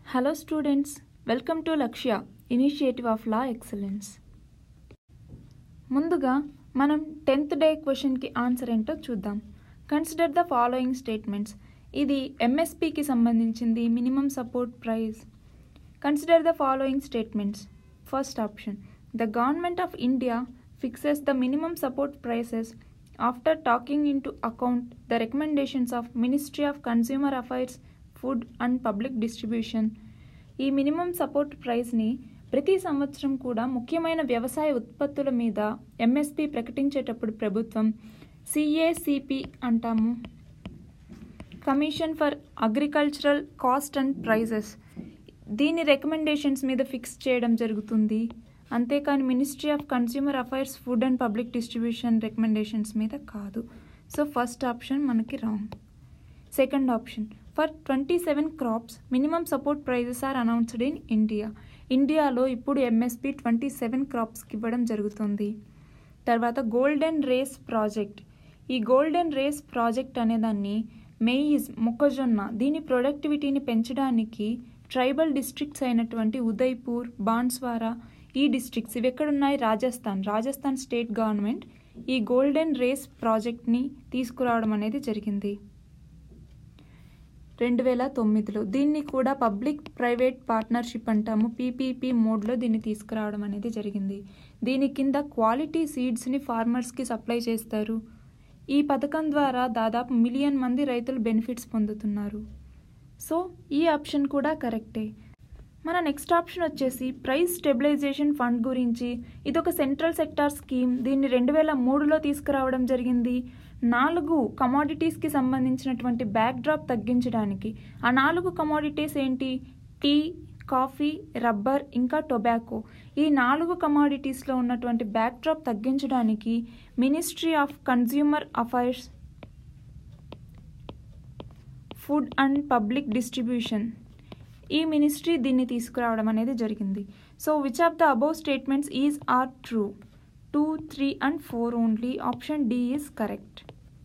Hello students, welcome to Lakshya, Initiative of Law Excellence. ముందుగా మనం tenth day క్వశ్చన్కి answer ఏంటో చూద్దాం కన్సిడర్ ద ఫాలోయింగ్ స్టేట్మెంట్స్ ఇది ఎంఎస్పికి సంబంధించింది minimum support price consider the following statements first option the government of India fixes the minimum support prices after taking into account the recommendations of ministry of consumer affairs food and public distribution ఈ minimum support ప్రైస్ని ప్రతి సంవత్సరం కూడా ముఖ్యమైన వ్యవసాయ ఉత్పత్తుల మీద MSP ప్రకటించేటప్పుడు ప్రభుత్వం సిఏసిపి అంటాము commission for agricultural cost and prices దీని రికమెండేషన్స్ మీద ఫిక్స్ చేయడం జరుగుతుంది అంతేకాని ministry of consumer affairs food and public distribution recommendations మీద కాదు సో ఫస్ట్ ఆప్షన్ మనకి wrong second option for twenty seven crops minimum support prices are announced in India ఇండియాలో ఇప్పుడు ఎంఎస్పి ట్వంటీ సెవెన్ క్రాప్స్కి ఇవ్వడం జరుగుతుంది తర్వాత గోల్డెన్ రేస్ ప్రాజెక్ట్ ఈ గోల్డెన్ రేస్ ప్రాజెక్ట్ అనేదాన్ని మెయిజ్ మొక్కజొన్న దీని ప్రొడక్టివిటీని పెంచడానికి ట్రైబల్ డిస్ట్రిక్ట్స్ అయినటువంటి ఉదయ్పూర్ బాన్స్వారా ఈ డిస్ట్రిక్ట్స్ ఇవి ఎక్కడున్నాయి రాజస్థాన్ రాజస్థాన్ స్టేట్ గవర్నమెంట్ ఈ గోల్డెన్ రేస్ ప్రాజెక్ట్ని తీసుకురావడం అనేది జరిగింది రెండు వేల తొమ్మిదిలో దీన్ని కూడా పబ్లిక్ ప్రైవేట్ పార్ట్నర్షిప్ అంటాము పీపీపీ మోడ్లో దీన్ని తీసుకురావడం అనేది జరిగింది దీని కింద క్వాలిటీ సీడ్స్ని ఫార్మర్స్కి సప్లై చేస్తారు ఈ పథకం ద్వారా దాదాపు మిలియన్ మంది రైతులు బెనిఫిట్స్ పొందుతున్నారు సో ఈ ఆప్షన్ కూడా కరెక్టే మన నెక్స్ట్ ఆప్షన్ వచ్చేసి ప్రైస్ స్టెబిలైజేషన్ ఫండ్ గురించి ఇది ఒక సెంట్రల్ సెక్టార్ స్కీమ్ దీన్ని రెండు వేల మూడులో తీసుకురావడం జరిగింది నాలుగు కమాడిటీస్కి సంబంధించినటువంటి బ్యాక్ డ్రాప్ తగ్గించడానికి ఆ నాలుగు కమాడిటీస్ ఏంటి టీ కాఫీ రబ్బర్ ఇంకా టొబాకో ఈ నాలుగు కమాడిటీస్లో ఉన్నటువంటి బ్యాక్ డ్రాప్ తగ్గించడానికి ministry of consumer affairs food and public distribution ఈ మినిస్ట్రీ దీన్ని తీసుకురావడం అనేది జరిగింది so which of the above statements is are true two three and four only option D is correct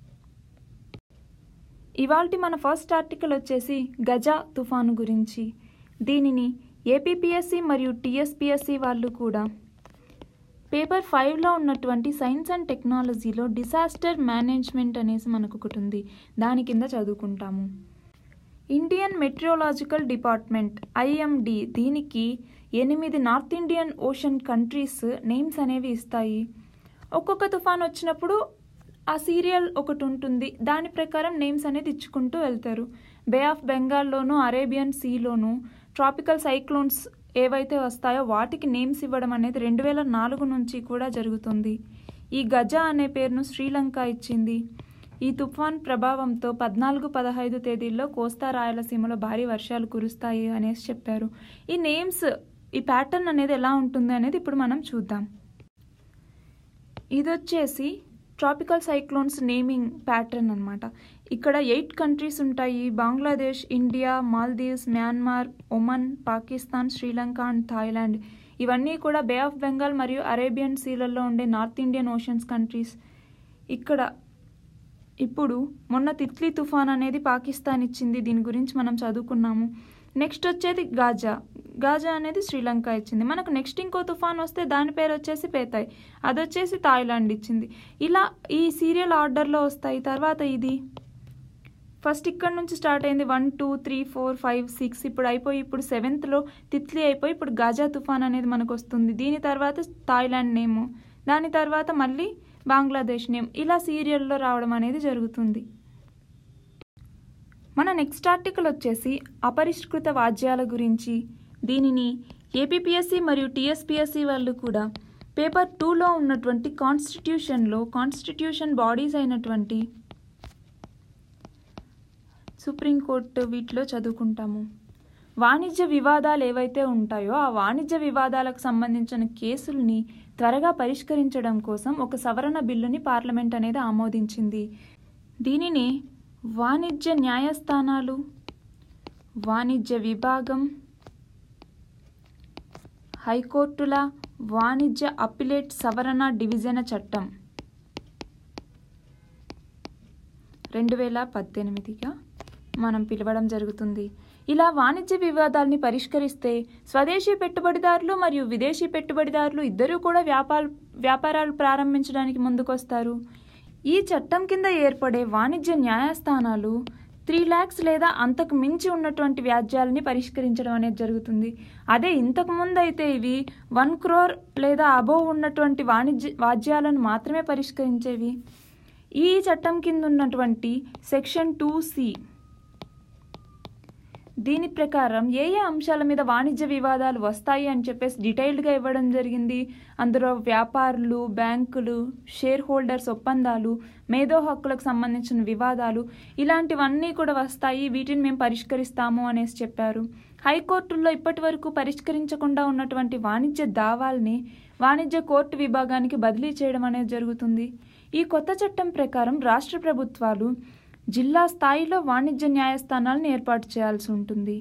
ఇవాల్టి మన ఫస్ట్ ఆర్టికల్ వచ్చేసి Gaza తుఫాను గురించి దీనిని ఏపీపీఎస్సి మరియు టీఎస్పీఎస్సి వాళ్ళు కూడా పేపర్ ఫైవ్లో ఉన్నటువంటి సైన్స్ అండ్ టెక్నాలజీలో డిసాస్టర్ మేనేజ్మెంట్ అనేసి మనకు ఒకటి ఉంది దాని కింద చదువుకుంటాము ఇండియన్ మెట్రియోలాజికల్ డిపార్ట్మెంట్ ఐఎండి దీనికి ఎనిమిది north Indian ocean countries names అనేవి ఇస్తాయి ఒక్కొక్క తుఫాన్ వచ్చినప్పుడు ఆ సీరియల్ ఒకటి ఉంటుంది దాని ప్రకారం నేమ్స్ అనేది ఇచ్చుకుంటూ వెళ్తారు బే ఆఫ్ బెంగాల్లోను అరేబియన్ సీలోను ట్రాపికల్ సైక్లోన్స్ ఏవైతే వస్తాయో వాటికి నేమ్స్ ఇవ్వడం అనేది రెండు వేల నాలుగు నుంచి కూడా జరుగుతుంది ఈ గజ అనే పేరును శ్రీలంక ఇచ్చింది ఈ తుఫాన్ ప్రభావంతో పద్నాలుగు పదహైదు తేదీల్లో కోస్తా రాయలసీమలో భారీ వర్షాలు కురుస్తాయి అనేసి చెప్పారు ఈ నేమ్స్ ఈ ప్యాటర్న్ అనేది ఎలా ఉంటుంది అనేది ఇప్పుడు మనం చూద్దాం ఇది వచ్చేసి ట్రాపికల్ సైక్లోన్స్ నేమింగ్ ప్యాటర్న్ అనమాట ఇక్కడ ఎయిట్ కంట్రీస్ ఉంటాయి Bangladesh India Maldives Myanmar Oman Pakistan Sri Lanka and Thailand ఇవన్నీ కూడా బే ఆఫ్ బెంగాల్ మరియు అరేబియన్ సీలలో ఉండే నార్త్ ఇండియన్ ఓషన్స్ కంట్రీస్ ఇక్కడ ఇప్పుడు మొన్న తిత్లీ తుఫాన్ అనేది పాకిస్తాన్ ఇచ్చింది దీని గురించి మనం చదువుకున్నాము నెక్స్ట్ వచ్చేది గాజా గాజా అనేది శ్రీలంక ఇచ్చింది మనకు నెక్స్ట్ ఇంకో తుఫాన్ వస్తే దాని పేరు వచ్చేసి పేతాయి అది వచ్చేసి థాయిలాండ్ ఇచ్చింది ఇలా ఈ సీరియల్ ఆర్డర్లో వస్తాయి తర్వాత ఇది ఫస్ట్ ఇక్కడ నుంచి స్టార్ట్ అయింది one two three four five six ఇప్పుడు అయిపోయి ఇప్పుడు సెవెంత్లో తిత్లీ అయిపోయి ఇప్పుడు గాజా తుఫాన్ అనేది మనకు వస్తుంది దీని తర్వాత థాయిలాండ్ నేము దాని తర్వాత మళ్ళీ బంగ్లాదేశ్ నేమ్ ఇలా సీరియల్లో రావడం అనేది జరుగుతుంది మన నెక్స్ట్ ఆర్టికల్ వచ్చేసి అపరిష్కృత వాద్యాల గురించి దీనిని ఏపీపీఎస్సి మరియు టీఎస్పీఎస్సి వాళ్ళు కూడా పేపర్ టూలో ఉన్నటువంటి కాన్స్టిట్యూషన్లో కాన్స్టిట్యూషన్ బాడీస్ అయినటువంటి సుప్రీంకోర్టు వీటిలో చదువుకుంటాము వాణిజ్య వివాదాలు ఏవైతే ఉంటాయో ఆ వాణిజ్య వివాదాలకు సంబంధించిన కేసుల్ని త్వరగా పరిష్కరించడం కోసం ఒక సవరణ బిల్లుని పార్లమెంట్ అనేది ఆమోదించింది దీనిని వాణిజ్య న్యాయస్థానాలు వాణిజ్య విభాగం హైకోర్టుల వాణిజ్య అపిలేట్ సవరణ డివిజన చట్టం రెండు వేల పద్దెనిమిదిగా మనం పిలవడం జరుగుతుంది ఇలా వాణిజ్య వివాదాల్ని పరిష్కరిస్తే స్వదేశీ పెట్టుబడిదారులు మరియు విదేశీ పెట్టుబడిదారులు ఇద్దరూ కూడా వ్యాపార వ్యాపారాలు ప్రారంభించడానికి ముందుకొస్తారు ఈ చట్టం కింద ఏర్పడే వాణిజ్య న్యాయస్థానాలు త్రీ ల్యాక్స్ లేదా అంతకు మించి ఉన్నటువంటి వ్యాజ్యాలని పరిష్కరించడం అనేది జరుగుతుంది అదే ఇంతకు ముందు అయితే ఇవి వన్ క్రోర్ లేదా అబోవ్ ఉన్నటువంటి వాణిజ్య వాద్యాలను మాత్రమే పరిష్కరించేవి ఈ చట్టం కింద ఉన్నటువంటి సెక్షన్ టూ సి దీని ప్రకారం ఏ ఏ అంశాల మీద వాణిజ్య వివాదాలు వస్తాయి అని చెప్పేసి డీటెయిల్డ్గా ఇవ్వడం జరిగింది అందులో వ్యాపారులు బ్యాంకులు షేర్ హోల్డర్స్ ఒప్పందాలు మేధో హక్కులకు సంబంధించిన వివాదాలు ఇలాంటివన్నీ కూడా వస్తాయి వీటిని మేము పరిష్కరిస్తాము అనేసి చెప్పారు హైకోర్టుల్లో ఇప్పటి వరకు పరిష్కరించకుండా ఉన్నటువంటి వాణిజ్య దావాల్ని వాణిజ్య కోర్టు విభాగానికి బదిలీ చేయడం అనేది జరుగుతుంది ఈ కొత్త చట్టం ప్రకారం రాష్ట్ర ప్రభుత్వాలు జిల్లా స్థాయిలో వాణిజ్య న్యాయస్థానాలను ఏర్పాటు చేయాల్సి ఉంటుంది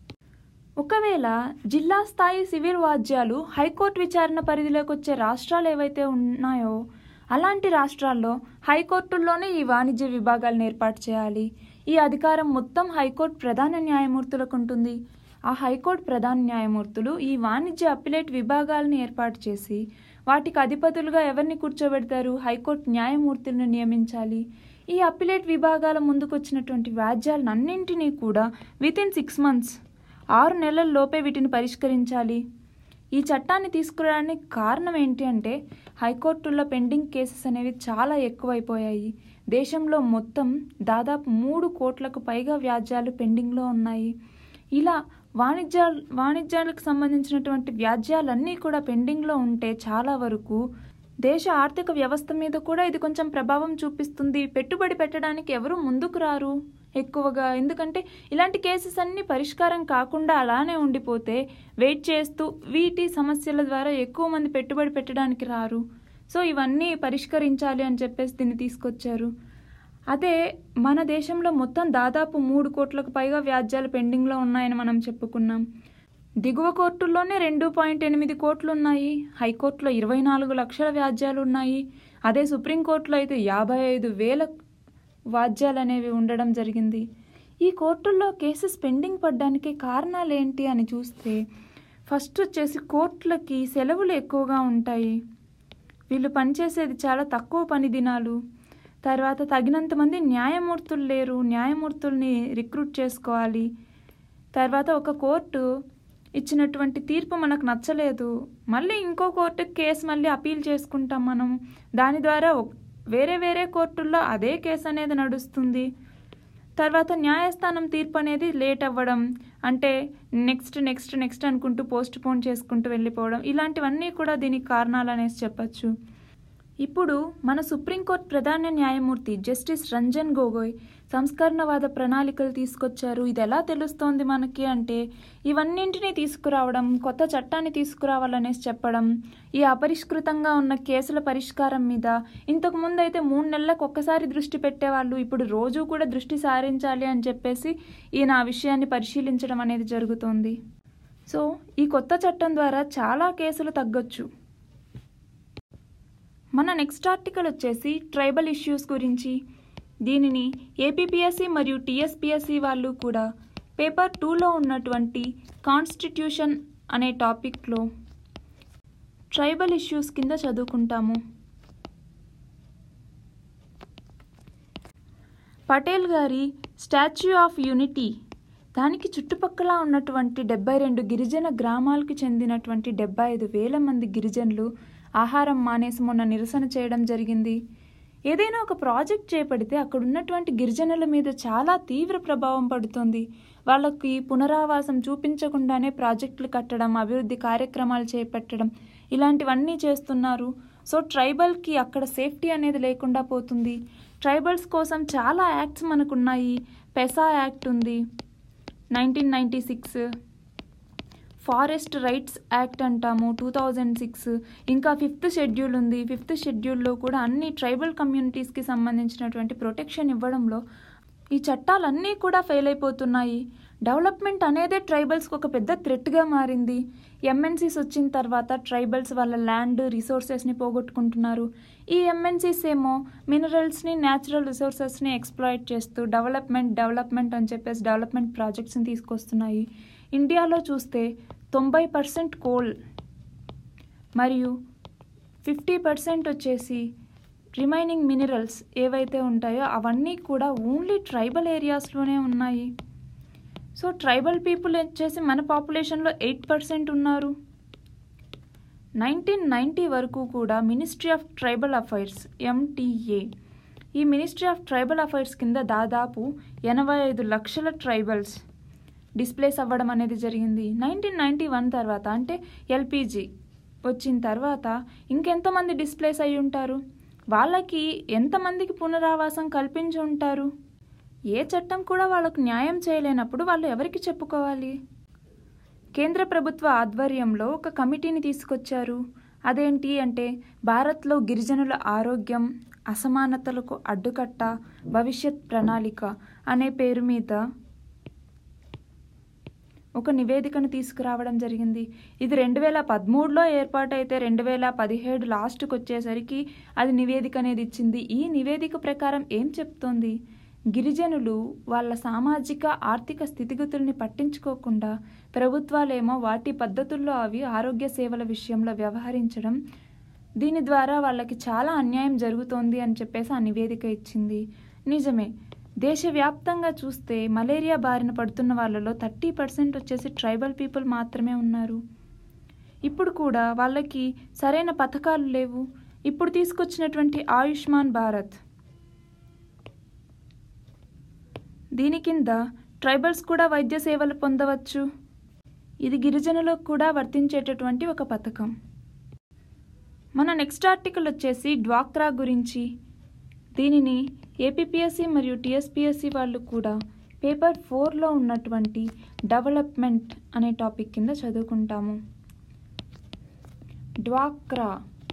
ఒకవేళ జిల్లా స్థాయి సివిల్ వాద్యాలు హైకోర్టు విచారణ పరిధిలోకి వచ్చే రాష్ట్రాలు ఏవైతే ఉన్నాయో అలాంటి రాష్ట్రాల్లో హైకోర్టుల్లోనే ఈ వాణిజ్య విభాగాలను ఏర్పాటు చేయాలి ఈ అధికారం మొత్తం హైకోర్టు ప్రధాన న్యాయమూర్తులకు ఉంటుంది ఆ హైకోర్టు ప్రధాన న్యాయమూర్తులు ఈ వాణిజ్య అప్పిలేట్ విభాగాలను ఏర్పాటు చేసి వాటికి అధిపతులుగా ఎవరిని కూర్చోబెడతారు హైకోర్టు న్యాయమూర్తులను నియమించాలి ఈ అప్పిలేట్ విభాగాల ముందుకు వచ్చినటువంటి వ్యాజ్యాలను అన్నింటినీ కూడా విత్ ఇన్ సిక్స్ మంత్స్ ఆరు నెలల లోపే వీటిని పరిష్కరించాలి ఈ చట్టాన్ని తీసుకురావడానికి కారణం ఏంటి అంటే హైకోర్టుల్లో పెండింగ్ కేసెస్ అనేవి చాలా ఎక్కువైపోయాయి దేశంలో మొత్తం దాదాపు మూడు కోట్లకు పైగా వ్యాజ్యాలు పెండింగ్లో ఉన్నాయి ఇలా వాణిజ్య వాణిజ్యాలకు సంబంధించినటువంటి వ్యాజ్యాలన్నీ కూడా పెండింగ్లో ఉంటే చాలా వరకు దేశ ఆర్థిక వ్యవస్థ మీద కూడా ఇది కొంచెం ప్రభావం చూపిస్తుంది పెట్టుబడి పెట్టడానికి ఎవరు ముందుకు రారు ఎక్కువగా ఎందుకంటే ఇలాంటి కేసెస్ అన్ని పరిష్కారం కాకుండా అలానే ఉండిపోతే వెయిట్ చేస్తూ వీటి సమస్యల ద్వారా ఎక్కువ మంది పెట్టుబడి పెట్టడానికి రారు సో ఇవన్నీ పరిష్కరించాలి అని చెప్పేసి దీన్ని తీసుకొచ్చారు అదే మన దేశంలో మొత్తం దాదాపు మూడు కోట్లకు పైగా వ్యాజ్యాలు పెండింగ్లో ఉన్నాయని మనం చెప్పుకున్నాం దిగువ కోర్టుల్లోనే రెండు పాయింట్ ఎనిమిది కోట్లు ఉన్నాయి హైకోర్టులో ఇరవై నాలుగు లక్షల వ్యాజ్యాలు ఉన్నాయి అదే సుప్రీంకోర్టులో అయితే యాభై ఐదు వేల వాద్యాలు అనేవి ఉండడం జరిగింది ఈ కోర్టుల్లో కేసెస్ పెండింగ్ పడ్డానికి కారణాలు ఏంటి అని చూస్తే ఫస్ట్ వచ్చేసి కోర్టులకి సెలవులు ఎక్కువగా ఉంటాయి వీళ్ళు పనిచేసేది చాలా తక్కువ పని దినాలు తర్వాత తగినంత మంది న్యాయమూర్తులు లేరు న్యాయమూర్తుల్ని రిక్రూట్ చేసుకోవాలి తర్వాత ఒక కోర్టు ఇచ్చినటువంటి తీర్పు మనకు నచ్చలేదు మళ్ళీ ఇంకో కోర్టుకి కేసు మళ్ళీ అపీల్ చేసుకుంటాం మనం దాని ద్వారా వేరే వేరే కోర్టుల్లో అదే కేసు అనేది నడుస్తుంది తర్వాత న్యాయస్థానం తీర్పు అనేది లేట్ అవ్వడం అంటే నెక్స్ట్ నెక్స్ట్ నెక్స్ట్ అనుకుంటూ పోస్ట్ పోన్ చేసుకుంటూ వెళ్ళిపోవడం ఇలాంటివన్నీ కూడా దీనికి కారణాలు అనేసి చెప్పచ్చు ఇప్పుడు మన సుప్రీంకోర్టు ప్రధాన న్యాయమూర్తి జస్టిస్ రంజన్ గొగోయ్ సంస్కరణవాద ప్రణాళికలు తీసుకొచ్చారు ఇది ఎలా తెలుస్తోంది మనకి అంటే ఇవన్నింటినీ తీసుకురావడం కొత్త చట్టాన్ని తీసుకురావాలనేసి చెప్పడం ఈ అపరిష్కృతంగా ఉన్న కేసుల పరిష్కారం మీద ఇంతకు ముందు అయితే మూడు నెలలకు ఒక్కసారి దృష్టి పెట్టేవాళ్ళు ఇప్పుడు రోజు కూడా దృష్టి సారించాలి అని చెప్పేసి ఈయన ఆ విషయాన్ని పరిశీలించడం అనేది జరుగుతోంది సో ఈ కొత్త చట్టం ద్వారా చాలా కేసులు తగ్గొచ్చు మన నెక్స్ట్ ఆర్టికల్ వచ్చేసి ట్రైబల్ ఇష్యూస్ గురించి దీనిని ఏపీపీఎస్సీ మరియు టీఎస్పీఎస్సీ వాళ్ళు కూడా పేపర్ టూలో ఉన్నటువంటి కాన్స్టిట్యూషన్ అనే టాపిక్లో ట్రైబల్ ఇష్యూస్ కింద చదువుకుంటాము పటేల్ గారి స్టాచ్యూ ఆఫ్ యూనిటీ దానికి చుట్టుపక్కల ఉన్నటువంటి డెబ్బై రెండు గిరిజన గ్రామాలకు చెందినటువంటి డెబ్బై ఐదు వేల మంది గిరిజనులు ఆహారం మానేసి మొన్న నిరసన చేయడం జరిగింది ఏదైనా ఒక ప్రాజెక్ట్ చేపడితే అక్కడ ఉన్నటువంటి గిరిజనుల మీద చాలా తీవ్ర ప్రభావం పడుతుంది వాళ్ళకి పునరావాసం చూపించకుండానే ప్రాజెక్టులు కట్టడం అభివృద్ధి కార్యక్రమాలు చేపట్టడం ఇలాంటివన్నీ చేస్తున్నారు సో ట్రైబల్కి అక్కడ సేఫ్టీ అనేది లేకుండా పోతుంది ట్రైబల్స్ కోసం చాలా యాక్ట్స్ మనకున్నాయి పెసా యాక్ట్ ఉంది nineteen ninety six forest rights act అంటాము టూ థౌజండ్ సిక్స్ ఇంకా ఫిఫ్త్ షెడ్యూల్ ఉంది ఫిఫ్త్ షెడ్యూల్లో కూడా అన్ని ట్రైబల్ కమ్యూనిటీస్కి సంబంధించినటువంటి ప్రొటెక్షన్ ఇవ్వడంలో ఈ చట్టాలన్నీ కూడా ఫెయిల్ అయిపోతున్నాయి డెవలప్మెంట్ అనేదే ట్రైబల్స్కి ఒక పెద్ద థ్రెట్గా మారింది ఎంఎన్సీస్ వచ్చిన తర్వాత ట్రైబల్స్ వాళ్ళ ల్యాండ్ రిసోర్సెస్ని పోగొట్టుకుంటున్నారు ఈ ఎంఎన్సీస్ ఏమో మినరల్స్ని న్యాచురల్ రిసోర్సెస్ని ఎక్స్ప్లాయిట్ చేస్తూ డెవలప్మెంట్ డెవలప్మెంట్ అని చెప్పేసి డెవలప్మెంట్ ప్రాజెక్ట్స్ని తీసుకొస్తున్నాయి ఇండియాలో చూస్తే తొంభై పర్సెంట్ కోల్ మరియు ఫిఫ్టీ పర్సెంట్ వచ్చేసి రిమైనింగ్ మినరల్స్ ఏవైతే ఉంటాయో అవన్నీ కూడా ఓన్లీ ట్రైబల్ ఏరియాస్లోనే ఉన్నాయి సో ట్రైబల్ పీపుల్ వచ్చేసి మన పాపులేషన్లో ఎయిట్ పర్సెంట్ ఉన్నారు నైన్టీన్ నైంటీ వరకు కూడా ministry of tribal affairs MTA ఈ మినిస్ట్రీ ఆఫ్ ట్రైబల్ అఫైర్స్ కింద దాదాపు ఎనభై ఐదు లక్షల ట్రైబల్స్ డిస్ప్లేస్ అవ్వడం అనేది జరిగింది నైన్టీన్ నైంటీ వన్ తర్వాత అంటే ఎల్పిజి వచ్చిన తర్వాత ఇంకెంతమంది డిస్ప్లేస్ అయి ఉంటారు వాళ్ళకి ఎంతమందికి పునరావాసం కల్పించి ఉంటారు ఏ చట్టం కూడా వాళ్ళకు న్యాయం చేయలేనప్పుడు వాళ్ళు ఎవరికి చెప్పుకోవాలి కేంద్ర ప్రభుత్వ ఆధ్వర్యంలో ఒక కమిటీని తీసుకొచ్చారు అదేంటి అంటే భారత్లో గిరిజనుల ఆరోగ్యం అసమానతలకు అడ్డుకట్ట భవిష్యత్ ప్రణాళిక అనే పేరు మీద ఒక నివేదికను తీసుకురావడం జరిగింది ఇది రెండు వేల పదమూడులో ఏర్పాటైతే రెండు వేల పదిహేడు లాస్ట్కి వచ్చేసరికి అది నివేదిక అనేది ఇచ్చింది ఈ నివేదిక ప్రకారం ఏం చెప్తోంది గిరిజనులు వాళ్ళ సామాజిక ఆర్థిక స్థితిగతుల్ని పట్టించుకోకుండా ప్రభుత్వాలేమో వాటి పద్ధతుల్లో అవి ఆరోగ్య సేవల విషయంలో వ్యవహరించడం దీని ద్వారా వాళ్ళకి చాలా అన్యాయం జరుగుతోంది అని చెప్పేసి ఆ నివేదిక ఇచ్చింది నిజమే దేశవ్యాప్తంగా చూస్తే మలేరియా బారిన పడుతున్న వాళ్ళలో థర్టీ పర్సెంట్ వచ్చేసి ట్రైబల్ పీపుల్ మాత్రమే ఉన్నారు ఇప్పుడు కూడా వాళ్ళకి సరైన పథకాలు లేవు ఇప్పుడు తీసుకొచ్చినటువంటి ఆయుష్మాన్ భారత్ దీని కింద ట్రైబల్స్ కూడా వైద్య సేవలు పొందవచ్చు ఇది గిరిజనులకు కూడా వర్తించేటటువంటి ఒక పథకం మన నెక్స్ట్ ఆర్టికల్ వచ్చేసి డ్వాక్రా గురించి దీనిని ఏపీపీఎస్సి మరియు టీఎస్పీఎస్సి వాళ్ళు కూడా పేపర్ ఫోర్లో ఉన్నటువంటి డెవలప్మెంట్ అనే టాపిక్ కింద చదువుకుంటాము డ్వాక్రా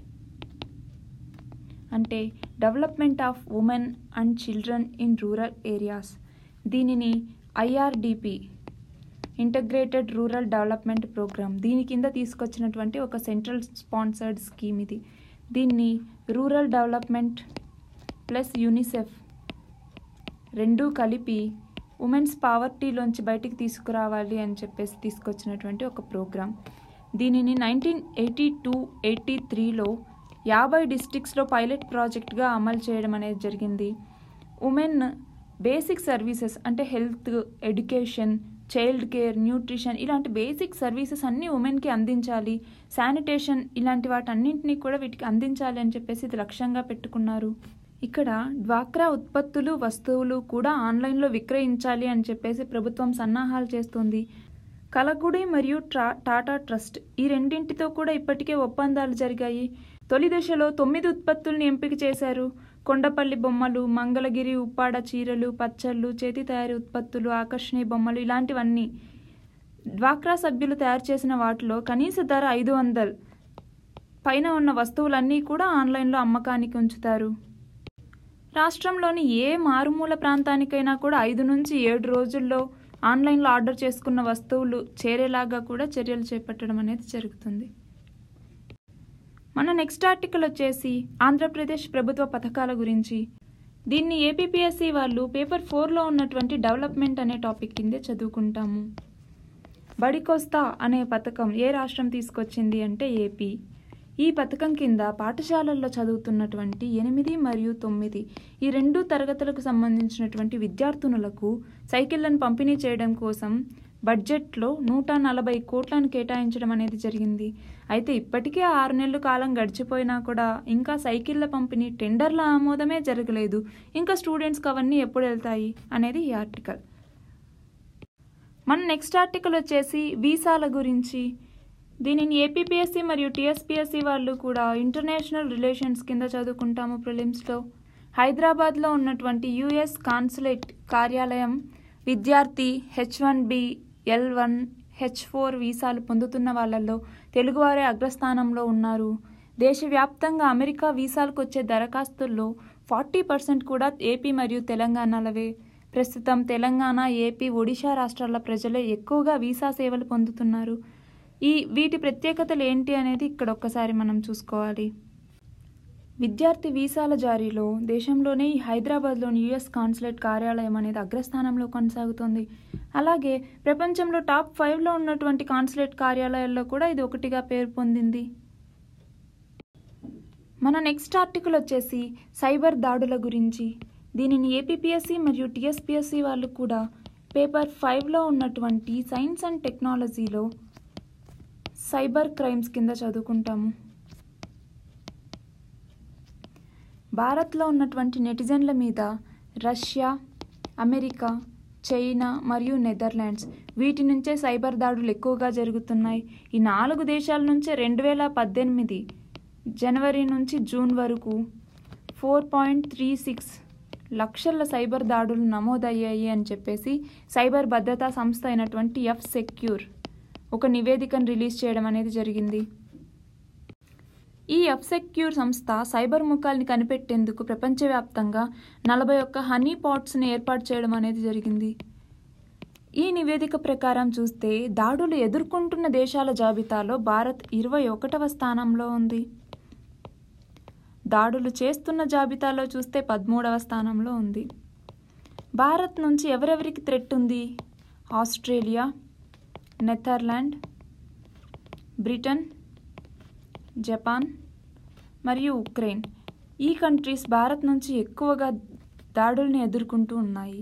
అంటే development of women and children in rural areas దీనిని IRDP integrated rural development programme దీని కింద తీసుకొచ్చినటువంటి ఒక సెంట్రల్ స్పాన్సర్డ్ స్కీమ్ ఇది దీన్ని రూరల్ డెవలప్మెంట్ ప్లస్ యూనిసెఫ్ రెండూ కలిపి ఉమెన్స్ పావర్టీలోంచి బయటికి తీసుకురావాలి అని చెప్పేసి తీసుకొచ్చినటువంటి ఒక ప్రోగ్రాం దీనిని నైన్టీన్ ఎయిటీ టూ ఎయిటీ త్రీలో యాభై డిస్టిక్స్లో పైలట్ ప్రాజెక్ట్గా అమలు చేయడం అనేది జరిగింది ఉమెన్ బేసిక్ సర్వీసెస్ అంటే health education child care nutrition ఇలాంటి బేసిక్ సర్వీసెస్ అన్నీ ఉమెన్కి అందించాలి శానిటేషన్ ఇలాంటి వాటన్నింటినీ కూడా వీటికి అందించాలి అని చెప్పేసి ఇది లక్ష్యంగా పెట్టుకున్నారు ఇక్కడ డ్వాక్రా ఉత్పత్తులు వస్తువులు కూడా ఆన్లైన్లో విక్రయించాలి అని చెప్పేసి ప్రభుత్వం సన్నాహాలు చేస్తుంది కలగుడి మరియు ట్రా టాటా ట్రస్ట్ ఈ రెండింటితో కూడా ఇప్పటికే ఒప్పందాలు జరిగాయి తొలి దశలో తొమ్మిది ఉత్పత్తుల్ని ఎంపిక చేశారు కొండపల్లి బొమ్మలు మంగళగిరి ఉప్పాడ చీరలు పచ్చళ్ళు చేతి తయారీ ఉత్పత్తులు ఆకర్షణీయ బొమ్మలు ఇలాంటివన్నీ డ్వాక్రా సభ్యులు తయారు చేసిన వాటిలో కనీస ధర ఐదు వందలు పైన ఉన్న వస్తువులన్నీ కూడా ఆన్లైన్లో అమ్మకానికి ఉంచుతారు రాష్ట్రంలోని ఏ మారుమూల ప్రాంతానికైనా కూడా ఐదు నుంచి ఏడు రోజుల్లో ఆన్లైన్లో ఆర్డర్ చేసుకున్న వస్తువులు చేరేలాగా కూడా చర్యలు చేపట్టడం అనేది జరుగుతుంది మన నెక్స్ట్ ఆర్టికల్ వచ్చేసి ఆంధ్రప్రదేశ్ ప్రభుత్వ పథకాల గురించి దీన్ని ఏపీపీఎస్సి వాళ్ళు పేపర్ ఫోర్లో ఉన్నటువంటి డెవలప్మెంట్ అనే టాపిక్ కిందే చదువుకుంటాము బడికొస్తా అనే పథకం ఏ రాష్ట్రం తీసుకొచ్చింది అంటే ఏపీ ఈ పథకం కింద పాఠశాలల్లో చదువుతున్నటువంటి ఎనిమిది మరియు తొమ్మిది ఈ రెండు తరగతులకు సంబంధించినటువంటి విద్యార్థినులకు సైకిళ్లను పంపిణీ చేయడం కోసం బడ్జెట్లో నూట నలభై కోట్లను కేటాయించడం అనేది జరిగింది అయితే ఇప్పటికే ఆరు నెలల కాలం గడిచిపోయినా కూడా ఇంకా సైకిళ్ళ పంపిణీ టెండర్ల ఆమోదమే జరగలేదు ఇంకా స్టూడెంట్స్కి అవన్నీ ఎప్పుడు వెళ్తాయి అనేది ఈ ఆర్టికల్ మన నెక్స్ట్ ఆర్టికల్ వచ్చేసి వీసాల గురించి దీనిని ఏపీపీఎస్సి మరియు టీఎస్పీఎస్సి వాళ్ళు కూడా ఇంటర్నేషనల్ రిలేషన్స్ కింద చదువుకుంటాము ప్రిలిమ్స్లో హైదరాబాద్లో ఉన్నటువంటి యుఎస్ కాన్సులేట్ కార్యాలయం విద్యార్థి H one B L one H four వీసాలు పొందుతున్న వాళ్ళల్లో తెలుగువారే అగ్రస్థానంలో ఉన్నారు దేశవ్యాప్తంగా అమెరికా వీసాలకు వచ్చే దరఖాస్తుల్లో ఫార్టీ పర్సెంట్ కూడా ఏపీ మరియు తెలంగాణలవే ప్రస్తుతం తెలంగాణ ఏపీ ఒడిశా రాష్ట్రాల ప్రజలే ఎక్కువగా వీసా సేవలు పొందుతున్నారు ఈ వీటి ప్రత్యేకతలు ఏంటి అనేది ఇక్కడ ఒక్కసారి మనం చూసుకోవాలి విద్యార్థి వీసాల జారీలో దేశంలోనే ఈ హైదరాబాద్లోని యుఎస్ కాన్సులేట్ కార్యాలయం అనేది అగ్రస్థానంలో కొనసాగుతోంది అలాగే ప్రపంచంలో టాప్ ఫైవ్లో ఉన్నటువంటి కాన్సులేట్ కార్యాలయాల్లో కూడా ఇది ఒకటిగా పేరు పొందింది మన నెక్స్ట్ ఆర్టికల్ వచ్చేసి సైబర్ దాడుల గురించి దీనిని ఏపీపీఎస్సి మరియు టీఎస్పీఎస్సి వాళ్ళు కూడా పేపర్ ఫైవ్లో ఉన్నటువంటి సైన్స్ అండ్ టెక్నాలజీలో సైబర్ క్రైమ్స్ కింద చదువుకుంటాము భారత్లో ఉన్నటువంటి నెటిజన్ల మీద రష్యా అమెరికా చైనా మరియు నెదర్లాండ్స్ వీటి నుంచే సైబర్ దాడులు ఎక్కువగా జరుగుతున్నాయి ఈ నాలుగు దేశాల నుంచే రెండు వేల పద్దెనిమిది జనవరి నుంచి జూన్ వరకు ఫోర్ పాయింట్ త్రీ సిక్స్ లక్షల సైబర్ దాడులు నమోదయ్యాయి అని చెప్పేసి సైబర్ భద్రతా సంస్థ అయినటువంటి ఎఫ్ సెక్యూర్ ఒక నివేదికను రిలీజ్ చేయడం అనేది జరిగింది ఈ ఎఫ్ సెక్యూర్ సంస్థ సైబర్ ముఖాల్ని కనిపెట్టేందుకు ప్రపంచవ్యాప్తంగా నలభై ఒక్క హనీ పాట్స్ని ఏర్పాటు చేయడం అనేది జరిగింది ఈ నివేదిక ప్రకారం చూస్తే దాడులు ఎదుర్కొంటున్న దేశాల జాబితాలో భారత్ ఇరవై ఒకటవ స్థానంలో ఉంది దాడులు చేస్తున్న జాబితాలో చూస్తే పదమూడవ స్థానంలో ఉంది భారత్ నుంచి ఎవరెవరికి థ్రెట్ ఉంది ఆస్ట్రేలియా నెదర్లాండ్ బ్రిటన్ జపాన్ మరియు ఉక్రెయిన్ ఈ కంట్రీస్ భారత్ నుంచి ఎక్కువగా దాడుల్ని ఎదుర్కొంటూ ఉన్నాయి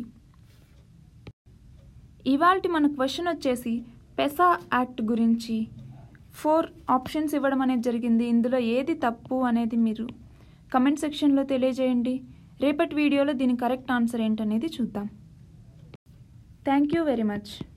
ఇవాల్టి మన క్వశ్చన్ వచ్చేసి పెసా యాక్ట్ గురించి ఫోర్ ఆప్షన్స్ ఇవ్వడం అనేది జరిగింది ఇందులో ఏది తప్పు అనేది మీరు కమెంట్ సెక్షన్లో తెలియజేయండి రేపటి వీడియోలో దీని కరెక్ట్ ఆన్సర్ ఏంటనేది చూద్దాం థ్యాంక్ యూ వెరీ మచ్